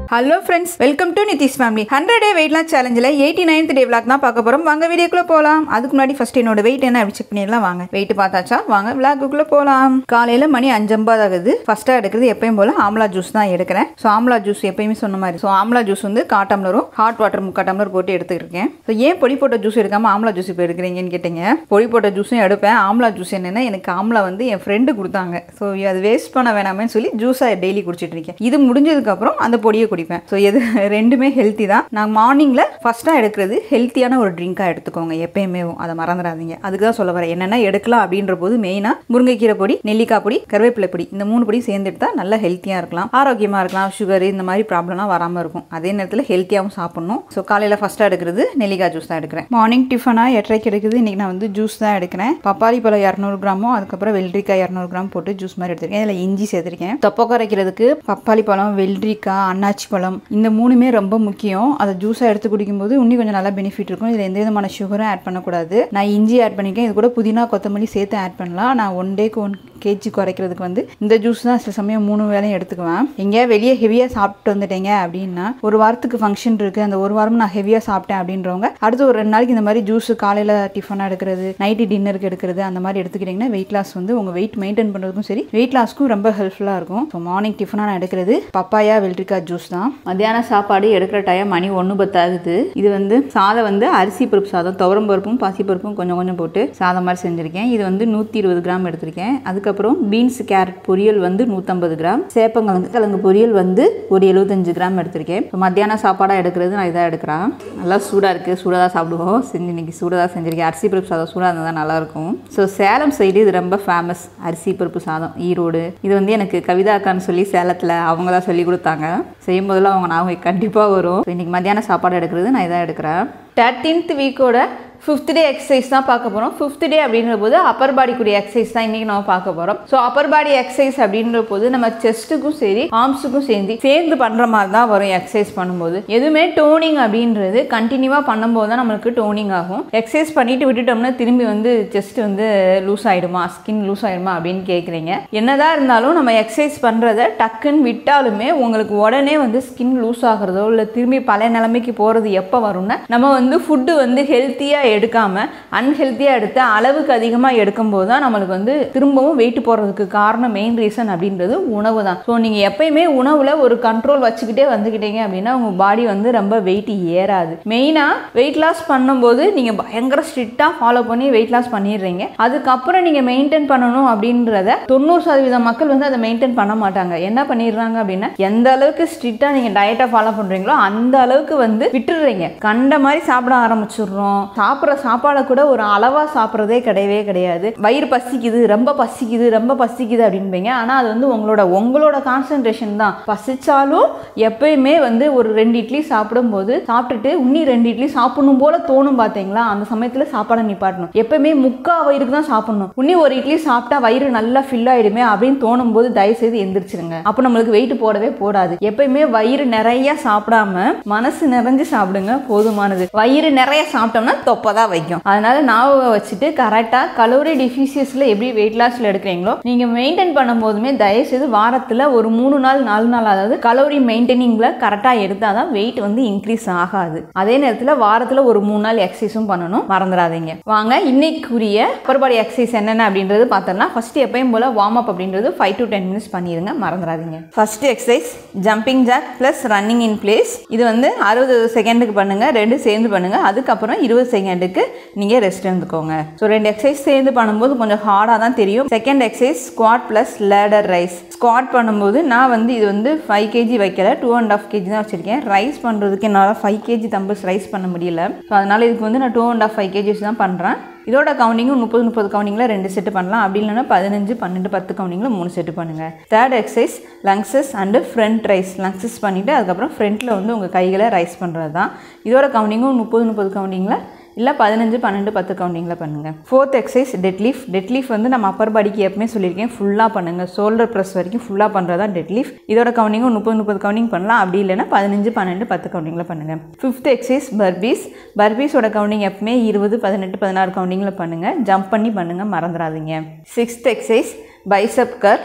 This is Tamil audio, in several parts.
hello friends welcome to Nitish family hundred day weight loss சேலஞ்சில் எயிட்டி நைன்த் டே விளாக் தான் பார்க்க போகிறோம் வாங்க வீடியோக்குள்ளே போகலாம் அதுக்கு முன்னாடி ஃபர்ஸ்ட் என்னோட வெயிட் என்ன அப்படி செக் பண்ணிடலாம் வாங்க வெயிட் பார்த்தாச்சா வாங்க விளாக்குள்ளே போகலாம் காலையில் மணி அஞ்சம்பது ஆகுது ஃபஸ்ட்டாக எடுக்கிறது எப்பயும் போல் ஆம்லா ஜூஸ் தான் எடுக்கிறேன் ஸோ ஆம்லா ஜூஸ் எப்பயுமே சொன்ன மாதிரி ஸோ ஆம்லா ஜூஸ் வந்து கா டம்ளரும் ஹாட் வாட்டர் முக்கா டம்ளர் போட்டு எடுத்துருக்கேன் ஸோ ஏன் பொடி போட்ட ஜூஸ் எடுக்காமல் ஆம்லா ஜூஸ் இப்போ எடுக்கிறீங்கன்னு கேட்டீங்க பொடி போட்ட ஜூஸும் எடுப்பேன் ஆம்லா ஜூஸ் என்னென்னா எனக்கு ஆம்லா வந்து என் ஃப்ரெண்டு கொடுத்தாங்க ஸோ அது வேஸ்ட் பண்ண வேணாமேன்னு சொல்லி ஜூஸாக டெய்லி குடிச்சிட்டு இருக்கேன் இது முடிஞ்சதுக்கப்புறம் அந்த பொடியை குடிப்பேன் ஸோ எது ரெண்டுமே ஹெல்த்தி தான் நான் மார்னிங்கில் ஃபஸ்ட்டாக எடுக்கிறது ஹெல்த்தியான ஒரு ட்ரிங்காக எடுத்துக்கோங்க எப்பயுமே அதை மறந்துடாதீங்க அதுக்கு தான் சொல்ல வரேன் என்னென்ன எடுக்கலாம் அப்படின்ற போது மெயினாக முருங்கைக்கீரை பொடி நெல்லிக்காய் பொடி கருவேப்பிலை பொடி இந்த மூணு பொடி சேர்ந்து எடுத்தால் நல்லா ஹெல்த்தியாக இருக்கலாம் ஆரோக்கியமாக இருக்கலாம் சுகர் இந்த மாதிரி ப்ராப்ளம்லாம் வராமல் இருக்கும் அதே நேரத்தில் ஹெல்த்தியாகவும் சாப்பிடணும் ஸோ காலையில் ஃபஸ்ட்டாக எடுக்கிறது நெல்லிக்காய் ஜூஸ் தான் எடுக்கிறேன் மார்னிங் டிஃபனாக எட்டரைக்கு எடுக்குது இன்றைக்கி நான் வந்து ஜூஸ் தான் எடுக்கிறேன் பப்பாளி பழம் இரநூறு கிராமும் அதுக்கப்புறம் வெள்ளரிக்காய் இரநூறு கிராம் போட்டு ஜூஸ் மாதிரி எடுத்திருக்கேன் இதில் இஞ்சி சேர்த்துருக்கேன் தொப்பை குறைக்கிறதுக்கு பப்பாளி பழம் வெள்ளரிக்காய் அன்னாச்சி பழம் இந்த மூணுமே ரொம்ப முக்கியம் அதை ஜூஸாக எடுத்து குடிக்கும்போது இன்னும் கொஞ்சம் நல்லா பெனிஃபிட் இருக்கும் இதில் எந்த விதமான சுகரும் ஆட் பண்ணக்கூடாது நான் இஞ்சி ஆட் பண்ணியிருக்கேன் இது கூட புதினா கொத்தமல்லி சேர்த்து ஆட் பண்ணலாம் நான் ஒன் டேக்கு ஒன் கேஜி குறைக்கிறதுக்கு வந்து இந்த ஜூஸ் தான் சில சமயம் மூணு வேலையும் எடுத்துக்குவேன் எங்கேயா வெளியே ஹெவியாக சாப்பிட்டு வந்துட்டீங்க அப்படின்னா ஒரு வாரத்துக்கு ஃபங்க்ஷன் இருக்குது அந்த ஒரு வாரம் நான் ஹெவியாக சாப்பிட்டேன் அப்படின்றவங்க அடுத்து ஒரு ரெண்டு நாளைக்கு இந்த மாதிரி ஜூஸ் காலையில் டிஃபனாக எடுக்கிறது நைட்டு டின்னருக்கு எடுக்கிறது அந்த மாதிரி எடுத்துக்கிட்டிங்கன்னா வெயிட் லாஸ் வந்து உங்கள் வெயிட் மெயின்டைன் பண்ணுறதுக்கும் சரி வெயிட் லாஸ்க்கும் ரொம்ப ஹெல்ப்ஃபுல்லாக இருக்கும் ஸோ மார்னிங் டிஃபனாக நான் எடுக்கிறது பப்பாயா வெள்ளரிக்காய் ஜூஸ் தான் மத்தியான சாப்பாடு எடுக்கிற டைம் மணி ஒன்று பத்தாகுது இது வந்து சாதம் வந்து அரிசி பருப்பு சாதம் துவரம் பருப்பும் பாசி பருப்பும் கொஞ்சம் கொஞ்சம் போட்டு சாதம் மாதிரி செஞ்சுருக்கேன் இது வந்து நூற்றி இருபது கிராம் எடுத்திருக்கேன் அதுக்கப்புறம் பீன்ஸ் கேரட் பொரியல் வந்து நூற்றம்பது கிராம் சேப்பங்கிழங்கு கிழங்கு பொரியல் வந்து ஒரு எழுபத்தஞ்சு கிராம் எடுத்திருக்கேன் இப்போ மத்தியான சாப்பாடாக எடுக்கிறது நான் இதாக எடுக்கிறேன் நல்லா சூடாக இருக்குது சூடாக தான் சாப்பிடுவோம் செஞ்சு இன்னைக்கு சூடாக தான் செஞ்சுருக்கேன் அரிசி பருப்பு சாதம் சூடாக இருந்தால் தான் நல்லாயிருக்கும் ஸோ சேலம் சைடு இது ரொம்ப ஃபேமஸ் அரிசி பருப்பு சாதம் ஈரோடு இது வந்து எனக்கு கவிதா அக்கான்னு சொல்லி சேலத்தில் அவங்க தான் சொல்லி கொடுத்தாங்க செய்யும் போதெல்லாம் அவங்க ஞாபகம் கண்டிப்பாக வரும் ஸோ இன்றைக்கி மத்தியான சாப்பாடு எடுக்கிறது நான் இதாக எடுக்கிறேன் தேர்ட்டீன்த் வீக்கோட ஃபிஃப்த் டே எக்ஸசைஸ் தான் பார்க்க போகிறோம் ஃபிஃப்த் டே அப்படின்ற போது அப்பர் பாடிக்குரிய எக்ஸசைஸ் தான் இன்றைக்கி நம்ம பார்க்க போகிறோம் ஸோ அப்பர் பாடி எக்ஸசைஸ் அப்படின்ற போது நம்ம செஸ்ட்டுக்கும் சரி ஆர்ம்ஸுக்கும் சேர்ந்து சேர்ந்து பண்ணுற மாதிரி தான் வரும் எக்ஸசைஸ் பண்ணும்போது எதுவுமே டோனிங் அப்படின்றது கண்டினியூவாக பண்ணும்போது தான் நம்மளுக்கு டோனிங் ஆகும் எக்ஸசைஸ் பண்ணிட்டு விட்டுட்டோம்னா திரும்பி வந்து செஸ்ட் வந்து லூஸ் ஆகிடுமா ஸ்கின் லூஸ் ஆகிடுமா அப்படின்னு கேட்குறீங்க என்னதான் இருந்தாலும் நம்ம எக்ஸசைஸ் பண்ணுறத டக்குன்னு விட்டாலுமே உங்களுக்கு உடனே வந்து ஸ்கின் லூஸ் ஆகிறதோ இல்லை திரும்பி பழைய நிலைமைக்கு போகிறது எப்போ வரும்னா நம்ம வந்து ஃபுட்டு வந்து ஹெல்த்தியாக எடுக்காம அன்ஹெல்த்தியாக எடுத்து அளவுக்கு அதிகமாக எடுக்கும்போது தான் நம்மளுக்கு வந்து திரும்பவும் வெயிட் போடுறதுக்கு காரணம் மெயின் ரீசன் அப்படின்றது உணவு தான் ஸோ நீங்கள் எப்பயுமே உணவில் ஒரு கண்ட்ரோல் வச்சுக்கிட்டே வந்துக்கிட்டீங்க அப்படின்னா உங்கள் பாடி வந்து ரொம்ப வெயிட் ஏறாது மெயினாக வெயிட் லாஸ் பண்ணும்போது நீங்கள் பயங்கர ஸ்ட்ரிக்டாக ஃபாலோ பண்ணி வெயிட் லாஸ் பண்ணிடுறீங்க அதுக்கப்புறம் நீங்கள் மெயின்டைன் பண்ணணும் அப்படின்றத தொண்ணூறு சதவீதம் மக்கள் வந்து அதை மெயின்டைன் பண்ண மாட்டாங்க என்ன பண்ணிடுறாங்க அப்படின்னா எந்த அளவுக்கு ஸ்ட்ரிக்டாக நீங்கள் டயட்டை ஃபாலோ பண்ணுறீங்களோ அந்த அளவுக்கு வந்து விட்டுடுறீங்க கண்ட மாதிரி சாப்பிட ஆரம்பிச்சிடுறோம் சாப்பிட்ற சாப்பாடை கூட ஒரு அளவாக சாப்பிட்றதே கிடையவே கிடையாது வயிறு பசிக்குது ரொம்ப பசிக்குது ரொம்ப பசிக்குது அப்படின்பீங்க ஆனால் அது வந்து உங்களோட உங்களோட கான்சன்ட்ரேஷன் தான் பசிச்சாலும் எப்பயுமே வந்து ஒரு ரெண்டு இட்லி சாப்பிடும்போது சாப்பிட்டுட்டு இன்னி ரெண்டு இட்லி சாப்பிடணும் போல தோணும் பார்த்தீங்களா அந்த சமயத்தில் சாப்பாடை நிப்பாட்டணும் எப்பயுமே முக்கா வயிறுக்கு தான் சாப்பிடணும் இன்னி ஒரு இட்லி சாப்பிட்டா வயிறு நல்லா ஃபில் ஆயிடுமே அப்படின்னு தோணும் போது தயவு செய்து எந்திரிச்சிருங்க அப்போ நம்மளுக்கு வெயிட் போடவே போடாது எப்பயுமே வயிறு நிறைய சாப்பிடாம மனசு நிறைஞ்சு சாப்பிடுங்க போதுமானது வயிறு நிறைய சாப்பிட்டோம்னா தொப்பை தான் வைக்கும் அதனால ஞாபகம் வச்சுட்டு கரெக்டாக கலோரி டிஃபிஷியஸில் எப்படி வெயிட் லாஸில் எடுக்கிறீங்களோ நீங்கள் மெயின்டைன் பண்ணும்போதுமே தயவுசெய்து வாரத்தில் ஒரு மூணு நாள் நாலு நாள் அதாவது கலோரி மெயின்டைனிங்கில் கரெக்டாக எடுத்தால் தான் வெயிட் வந்து இன்க்ரீஸ் ஆகாது அதே நேரத்தில் வாரத்தில் ஒரு மூணு நாள் எக்ஸசைஸும் பண்ணணும் மறந்துடாதீங்க வாங்க இன்னைக்குரிய அப்பர் பாடி எக்ஸசைஸ் என்னென்ன அப்படின்றது பார்த்தோம்னா ஃபர்ஸ்ட் எப்பயும் போல் வார்ம் அப் அப்படின்றது ஃபைவ் டு டென் மினிட்ஸ் பண்ணிடுங்க மறந்துடாதீங்க first exercise jumping jack plus running in place இது வந்து அறுபது செகண்டுக்கு பண்ணுங்க ரெண்டு சேர்ந்து பண்ணுங்க அதுக்கப்புறம் இருபது செகண்டுக்கு நீங்கள் ரெஸ்ட் இருந்துக்கோங்க ஸோ ரெண்டு எக்ஸசைஸ் சேர்ந்து பண்ணும்போது கொஞ்சம் ஹார்டாக தான் தெரியும் second exercise squat plus lateral raise squat பண்ணும்போது நான் வந்து இது வந்து ஃபைவ் கேஜி வைக்கல டூ அண்ட் ஆஃப் கேஜி தான் வச்சிருக்கேன் ரைஸ் பண்ணுறதுக்கு என்னால் ஃபைவ் கேஜி தம்பிள்ஸ் ரைஸ் பண்ண முடியல ஸோ அதனால் இதுக்கு வந்து நான் two and half five KGs தான் பண்ணுறேன் இதோட கவுண்டிங்கும் முப்பது முப்பது கவுண்டிங்கில் ரெண்டு செட்டு பண்ணலாம் அப்படி இல்லைன்னா பதினஞ்சு பன்னெண்டு பத்து கவுண்டிங்கில் மூணு செட்டு பண்ணுங்கள் third exercise lunges and front raise lunges பண்ணிவிட்டு அதுக்கப்புறம் ஃப்ரண்ட்டில் வந்து உங்கள் கைகளை ரைஸ் பண்ணுறது தான் இதோட கவுண்டிங்கும் முப்பது முப்பது கவுண்டிங்கில் இல்லை பதினஞ்சு பன்னெண்டு பத்து கவுண்டிங்கில் பண்ணுங்கள் ஃபோர்த் எக்ஸசைஸ் டெட்லீஃப் டெட்லீஃப் வந்து நம்ம அப்பர் பாடிக்கு எப்பவுமே சொல்லியிருக்கேன் ஃபுல்லாக பண்ணுங்கள் ஷோல்டர் ப்ரெஸ் வரைக்கும் ஃபுல்லாக பண்ணுறது தான் டெட்லீஃப் இதோட கவுண்டிங்கும் முப்பது முப்பது கவுண்டிங் பண்ணலாம் அப்படி இல்லைன்னா பதினஞ்சு பன்னெண்டு பத்து கவுண்டிங்கில் பண்ணுங்கள் ஃபிஃப்த் எக்ஸசைஸ் பர்பீஸ் பர்பீஸோட கவுண்டிங் எப்பவுமே இருபது பதினெட்டு பதினாறு கவுண்டிங்கில் பண்ணுங்கள் ஜம்ப் பண்ணி பண்ணுங்கள் மறந்துடாதீங்க sixth exercise bicep curl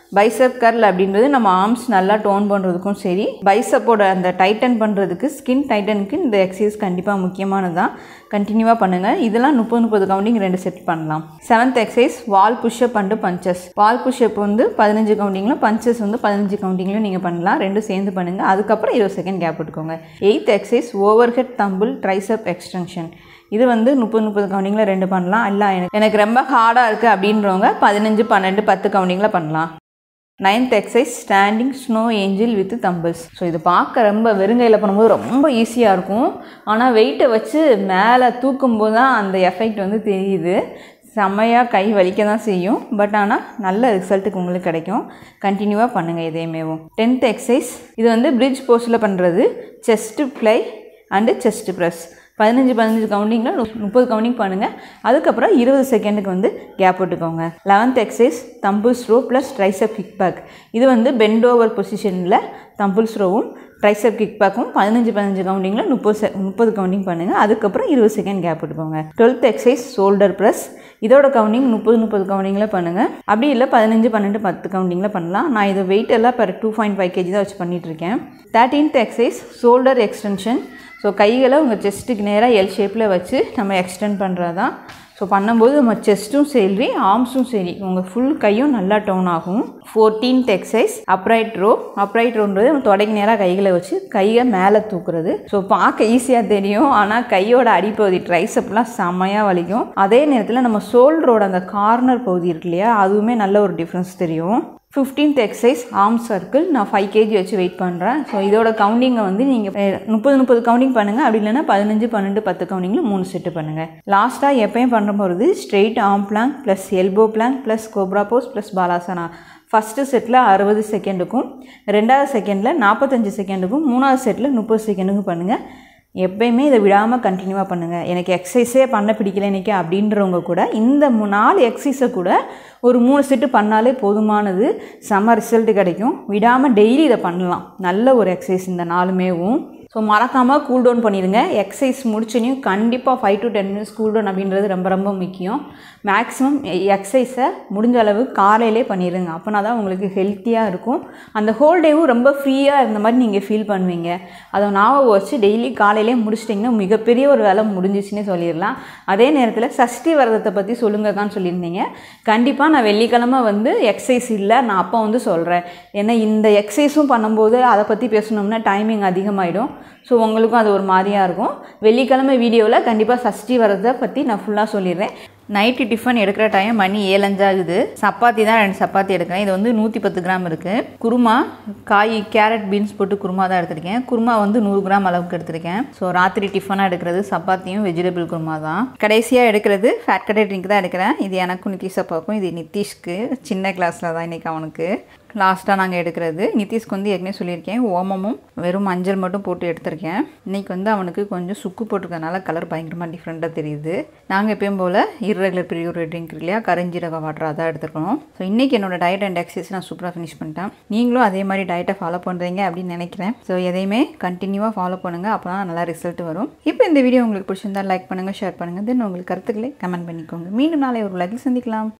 bicep curl அப்படின்றது நம்ம ஆர்ம்ஸ் நல்லா டோன் பண்ணுறதுக்கும் சரி பைசப்போட அந்த டைட்டன் பண்ணுறதுக்கு ஸ்கின் டைட்டனுக்கு இந்த எக்ஸசைஸ் கண்டிப்பாக முக்கியமானது தான் கண்டினியூவாக பண்ணுங்கள் இதெல்லாம் முப்பது முப்பது கவுண்டிங் ரெண்டு செட் பண்ணலாம் seventh exercise wall push up and punches wall push up வந்து பதினஞ்சு கவுண்டிங்கிலும் பஞ்சஸ் வந்து பதினஞ்சு கவுண்டிங்லையும் நீங்கள் பண்ணலாம் ரெண்டும் சேர்ந்து பண்ணுங்கள் அதுக்கப்புறம் இருபது செகண்ட் கேப் விட்டுக்கோங்க eighth exercise overhead dumbbell tricep extension இது வந்து முப்பது முப்பது கவுண்டிங்கில் ரெண்டு பண்ணலாம் இல்லை எனக்கு எனக்கு ரொம்ப ஹார்டாக இருக்குது அப்படின்றவங்க பதினஞ்சு பன்னெண்டு பத்து கவுண்டிங்கில் பண்ணலாம் ninth exercise standing snow angel with dumbbells so இது பார்க்க ரொம்ப வெறுங்கையில் பண்ணும்போது ரொம்ப ஈஸியாக இருக்கும் ஆனால் வெயிட்டை வச்சு மேலே தூக்கும்போது தான் அந்த எஃபெக்ட் வந்து தெரியுது செம்மையாக கை வலிக்க தான் செய்யும் பட் ஆனால் நல்ல ரிசல்ட்டுக்கு உங்களுக்கு கிடைக்கும் கண்டினியூவாக பண்ணுங்கள் இதேமேவும் டென்த் எக்ஸசைஸ் இது வந்து பிரிட்ஜ் போஸ்டில் பண்ணுறது chest fly and chest press பதினஞ்சு பதினஞ்சு கவுண்டிங்கில் முப்பது கவுண்டிங் பண்ணுங்கள் அதுக்கப்புறம் இருபது செகண்டுக்கு வந்து கேப் விட்டுக்கோங்க eleventh exercise dumbbells row plus tricep kick back இது வந்து பெண்ட் ஓவர் பொசிஷனில் தம்புல்ஸ் ரோவும் ட்ரைசப் கிக் பேக்கும் பதினஞ்சு பதினஞ்சு கவுண்டிங்கில் முப்பது செ முப்பது கவுண்டிங் பண்ணுங்கள் அதுக்கப்புறம் இருபது செகண்ட் கேப் விட்டுக்கோங்க டுவெல்த் எக்ஸசைஸ் ஷோல்டர் ப்ரெஸ் இதோட கவுண்டிங் முப்பது முப்பது கவுண்டிங்கில் பண்ணுங்கள் அப்படி இல்லை பதினஞ்சு பன்னெண்டு பத்து கவுண்டிங்கில் பண்ணலாம் நான் இது வெயிட் எல்லாம் per two point five KG தான் வச்சு பண்ணிகிட்ருக்கேன் thirteenth exercise shoulder extension so கைகளை உங்கள் செஸ்ட்டுக்கு நேராக எல் ஷேப்பில் வச்சு நம்ம எக்ஸ்டெண்ட் பண்ணுறது தான் ஸோ பண்ணும்போது நம்ம செஸ்ட்டும் சரி ஆர்ம்ஸும் சரி உங்கள் ஃபுல் கையும் நல்லா டவுன் ஆகும் fourteenth exercise upright row upright ரோன்றது நம்ம தொடங்கி நேராக கைகளை வச்சு கையை மேலே தூக்குறது ஸோ பார்க்க ஈஸியாக தெரியும் ஆனால் கையோட அடிப்பகுதி ட்ரைசப்லாம் செம்மையாக வலிக்கும் அதே நேரத்தில் நம்ம ஷோல்டரோட அந்த கார்னர் பகுதி இருக்கு இல்லையா அதுவுமே நல்ல ஒரு டிஃப்ரென்ஸ் தெரியும் ஃபிஃப்டீன்த் எக்ஸசைஸ் ஆர்ம் சர்க்கிள் நான் ஃபைவ் கேஜி வச்சு வெயிட் பண்ணுறேன் ஸோ இதோட கவுண்டிங்கை வந்து நீங்கள் முப்பது முப்பது கவுண்டிங் பண்ணுங்கள் அப்படி இல்லைன்னா பதினஞ்சு பன்னெண்டு பத்து கவுண்டிங்கில் மூணு செட்டு பண்ணுங்கள் லாஸ்ட்டாக எப்பயும் பண்ணுற போகிறது straight arm plank plus elbow plank plus cobra pose plus Balasana first செட்டில் அறுபது செகண்டுக்கும் ரெண்டாவது செகண்டில் நாற்பத்தஞ்சு செகண்டுக்கும் மூணாவது செட்டில் முப்பது செகண்டுக்கும் பண்ணுங்கள் எப்பயுமே இதை விடாமல் கண்டினியூவாக பண்ணுங்கள் எனக்கு எக்ஸசைஸே பண்ண பிடிக்கல இன்றைக்கி அப்படின்றவங்க கூட இந்த மூ நாலு எக்ஸசைஸை கூட ஒரு மூணு செட்டு பண்ணாலே போதுமானது செம்ம ரிசல்ட் கிடைக்கும் விடாமல் டெய்லி இதை பண்ணலாம் நல்ல ஒரு எக்ஸசைஸ் இந்த நாலுமேவும் ஸோ மறக்காமல் கூல் டவுன் பண்ணிடுங்க எக்ஸசைஸ் முடிச்சனையும் கண்டிப்பாக five to ten minutes cool down அப்படின்றது ரொம்ப ரொம்ப முக்கியம் மேக்ஸிமம் எக்ஸசைஸை முடிஞ்ச அளவு காலையிலே பண்ணிடுங்க அப்போனா தான் உங்களுக்கு ஹெல்த்தியாக இருக்கும் அந்த ஹோல் டேவும் ரொம்ப ஃப்ரீயாக இருந்த மாதிரி நீங்கள் ஃபீல் பண்ணுவீங்க அதை ஞாபகம் வச்சு டெய்லி காலையிலே முடிச்சிட்டிங்கன்னா மிகப்பெரிய ஒரு வேலை முடிஞ்சிச்சுன்னே சொல்லிடலாம் அதே நேரத்தில் சஷ்டி விரதத்தை பற்றி சொல்லுங்கக்கான்னு சொல்லியிருந்தீங்க கண்டிப்பாக நான் வெள்ளிக்கிழமை வந்து எக்ஸசைஸ் இல்லை நான் அப்போ வந்து சொல்கிறேன் ஏன்னா இந்த எக்ஸசைஸும் பண்ணும்போது அதை பற்றி பேசணும்னா டைமிங் அதிகமாகிடும் ஸோ உங்களுக்கும் அது ஒரு மாதிரியாக இருக்கும் வெள்ளிக்கிழமை வீடியோவில் கண்டிப்பாக சஷ்டி வரதை பற்றி நான் ஃபுல்லாக சொல்லிடுறேன் நைட்டு டிஃபன் எடுக்கிற டைம் மணி ஏழஞ்சாகுது சப்பாத்தி தான் ரெண்டு சப்பாத்தி எடுக்கிறேன் இது வந்து நூற்றி பத்து கிராம் இருக்குது குருமா காய் கேரட் பீன்ஸ் போட்டு குருமா தான் எடுத்திருக்கேன் குருமா வந்து நூறு கிராம் அளவுக்கு எடுத்திருக்கேன் ஸோ ராத்திரி டிஃபனாக எடுக்கிறது சப்பாத்தியும் வெஜிடபிள் குருமா தான் கடைசியாக எடுக்கிறது ஃபேட் கட்டை ட்ரிங்க் தான் எடுக்கிறேன் இது எனக்கும் நிதிஷ் அப்பாவுக்கும் இது நிதிஷ்க்கு சின்ன கிளாஸில் தான் இன்றைக்கி அவனுக்கு லாஸ்ட்டாக நாங்கள் எடுக்கிறது நிதிஷ்க்கு வந்து ஏற்கனவே சொல்லியிருக்கேன் ஓமமும் வெறும் மஞ்சள் மட்டும் போட்டு எடுத்திருக்கேன் இன்றைக்கி வந்து அவனுக்கு கொஞ்சம் சுக்கு போட்டிருக்கனால கலர் பயங்கரமாக டிஃப்ரெண்ட்டாக தெரியுது நாங்கள் எப்பயும் போல் இர்ரெகுலர் பிரியூர் ட்ரிங்க் இல்லையா கரிஞ்சீரக வாட்டர் அதான் எடுத்துக்கணும் ஸோ இன்றைக்கி என்னோட டயட் அண்ட் எக்ஸசைஸ் நான் சூப்பராக ஃபினிஷ் பண்ணிட்டேன் நீங்களும் அதே மாதிரி டயட்டை ஃபாலோ பண்ணுறீங்க அப்படின்னு நினைக்கிறேன் ஸோ எதையுமே கண்டினியூவாக ஃபாலோ பண்ணுங்கள் அப்போ தான் நல்லா ரிசல்ட் வரும் இப்போ இந்த வீடியோ உங்களுக்கு பிடிச்சிருந்தா லைக் பண்ணுங்கள் ஷேர் பண்ணுங்கள் தென் உங்களுக்கு கருத்துக்களை கமெண்ட் பண்ணிக்கோங்க மீண்டும் நாளை ஒரு உலகில் சந்திக்கலாம்